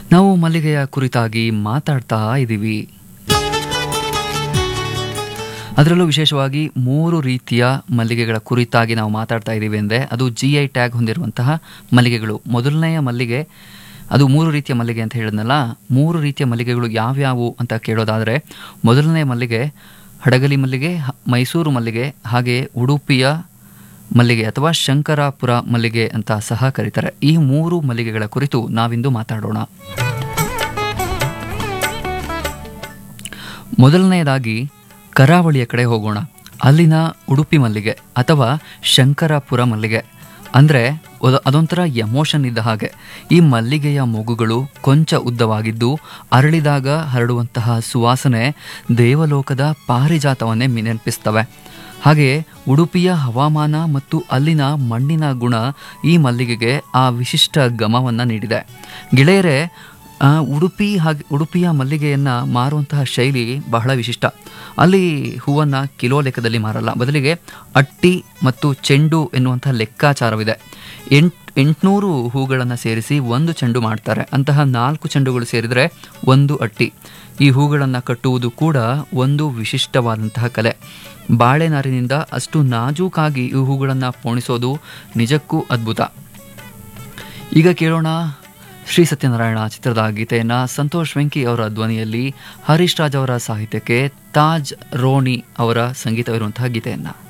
ನಾವು ಮಲ್ಲಿಗೆಯ ಕುರಿತಾಗಿ ಮಾತಾಡ್ತಾ ಇದ್ದೀವಿ ಅದರಲ್ಲೂ ವಿಶೇಷವಾಗಿ ಮೂರು ರೀತಿಯ ಮಲ್ಲಿಗೆಗಳ ಕುರಿತಾಗಿ ನಾವು ಮಾತಾಡ್ತಾ ಇದ್ದೀವಿ ಅಂದರೆ ಅದು ಜಿ ಐ ಟ್ಯಾಗ್ ಹೊಂದಿರುವಂತಹ ಮಲ್ಲಿಗೆಗಳು ಮೊದಲನೆಯ ಮಲ್ಲಿಗೆ ಅದು ಮೂರು ರೀತಿಯ ಮಲ್ಲಿಗೆ ಅಂತ ಹೇಳಿದ್ನಲ್ಲ ಮೂರು ರೀತಿಯ ಮಲ್ಲಿಗೆಗಳು ಯಾವ್ಯಾವು ಅಂತ ಕೇಳೋದಾದರೆ ಮೊದಲನೇ ಮಲ್ಲಿಗೆ ಹಡಗಲಿ ಮಲ್ಲಿಗೆ ಹ- ಮೈಸೂರು ಮಲ್ಲಿಗೆ ಹಾಗೆ ಉಡುಪಿಯ ಮಲ್ಲಿಗೆ ಅಥವಾ ಶಂಕರಾಪುರ ಮಲ್ಲಿಗೆ ಅಂತ ಸಹ ಕರೀತಾರೆ ಈ ಮೂರು ಮಲ್ಲಿಗೆಗಳ ಕುರಿತು ನಾವಿಂದು ಮಾತಾಡೋಣ ಮೊದಲನೆಯದಾಗಿ ಕರಾವಳಿಯ ಕಡೆ ಹೋಗೋಣ ಅಲ್ಲಿನ ಉಡುಪಿ ಮಲ್ಲಿಗೆ ಅಥವಾ ಶಂಕರಾಪುರ ಮಲ್ಲಿಗೆ ಅಂದರೆ ಅದೊಂಥರ ಎಮೋಷನ್ ಇದ್ದ ಹಾಗೆ ಈ ಮಲ್ಲಿಗೆಯ ಮೊಗ್ಗುಗಳು ಕೊಂಚ ಉದ್ದವಾಗಿದ್ದು ಅರಳಿದಾಗ ಹರಡುವಂತಹ ಸುವಾಸನೆ ದೇವಲೋಕದ ಪಾರಿಜಾತವನ್ನೇ ಮಿ- ನೆನಪಿಸ್ತವೆ ಹಾಗೆಯೇ ಉಡುಪಿಯ ಹವಾಮಾನ ಮತ್ತು ಅಲ್ಲಿನ ಮಣ್ಣಿನ ಗುಣ ಈ ಮಲ್ಲಿಗೆಗೆ ಆ ವಿಶಿಷ್ಟ ಘಮವನ್ನು ನೀಡಿದೆ ಗೆಳೆಯರೇ ಆ, ಉಡುಪಿ ಹಾಗೆ ಉಡುಪಿಯ ಮಲ್ಲಿಗೆಯನ್ನು ಮಾರುವಂತಹ ಶೈಲಿ ಬಹಳ ವಿಶಿಷ್ಟ ಅಲ್ಲಿ ಹೂವನ್ನು ಕಿಲೋ ಲೆಕ್ಕದಲ್ಲಿ ಮಾರಲ್ಲ ಬದಲಿಗೆ ಅಟ್ಟಿ ಮತ್ತು ಚೆಂಡು ಎನ್ನುವಂತಹ ಲೆಕ್ಕಾಚಾರವಿದೆ ಎಂಟ್ ಎಂಟುನೂರು ಹೂಗಳನ್ನು ಸೇರಿಸಿ ಒಂದು ಚೆಂಡು ಮಾಡ್ತಾರೆ ಅಂತಹ ನಾಲ್ಕು ಚೆಂಡುಗಳು ಸೇರಿದರೆ ಒಂದು ಅಟ್ಟಿ ಈ ಹೂಗಳನ್ನು ಕಟ್ಟುವುದು ಕೂಡ ಒಂದು ವಿಶಿಷ್ಟವಾದಂತಹ ಕಲೆ ಬಾಳೆನಾರಿನಿಂದ ಅಷ್ಟು ನಾಜೂಕಾಗಿ ಈ ಹೂಗಳನ್ನು ಪೋಣಿಸೋದು ನಿಜಕ್ಕೂ ಅದ್ಭುತ ಈಗ ಕೇಳೋಣ ಶ್ರೀ ಸತ್ಯನಾರಾಯಣ ಚಿತ್ರದ ಗೀತೆಯನ್ನ ಸಂತೋಷ್ ವೆಂಕಿ ಅವರ ಧ್ವನಿಯಲ್ಲಿ ಹರೀಶ್ ರಾಜ್ ಅವರ ಸಾಹಿತ್ಯಕ್ಕೆ ತಾಜ್ ರೋಣಿ ಅವರ ಸಂಗೀತವಿರುವಂತಹ ಗೀತೆಯನ್ನ